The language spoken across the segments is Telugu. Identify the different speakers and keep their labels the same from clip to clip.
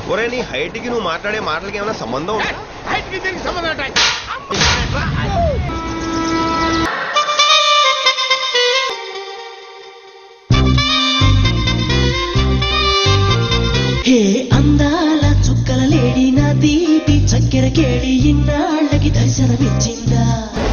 Speaker 1: ఒరే నీ హైట్ కి నువ్వు మాట్లాడే మాటలకి ఏమైనా సంబంధం ఉందా
Speaker 2: హైట్ కి దీనికి సంబంధం ఏంటి?
Speaker 3: హే అందాల చుక్కల లేడి నా దీపి చక్కెర కేడి ఇన్నాళ్ళకి దర్శనమిచ్చిందా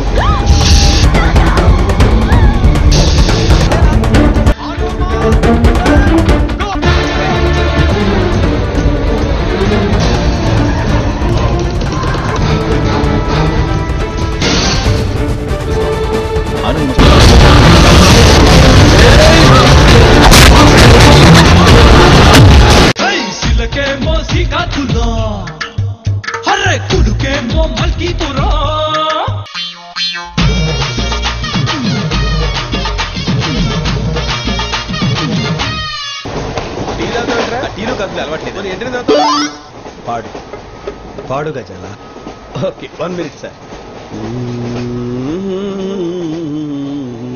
Speaker 4: సిలకేమో సికాతులో హర్రే కుడుకేమో మల్కీపురం
Speaker 1: టీ తాగుతావేంట్రా? టీలు కాఫీలు అలవాట్లేదు మరి ఏంటి తాగుతావు
Speaker 5: పాడు పాడు గజాల ఓకే వన్ మినిట్ సార్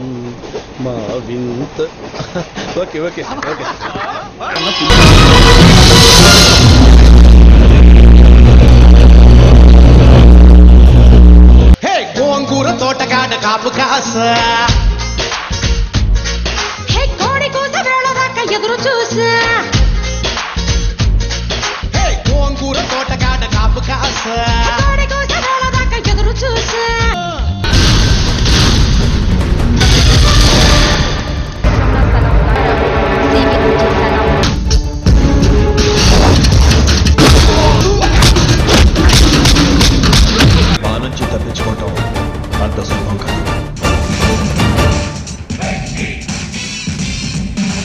Speaker 5: మా వింత ఓకే ఓకే ఓకే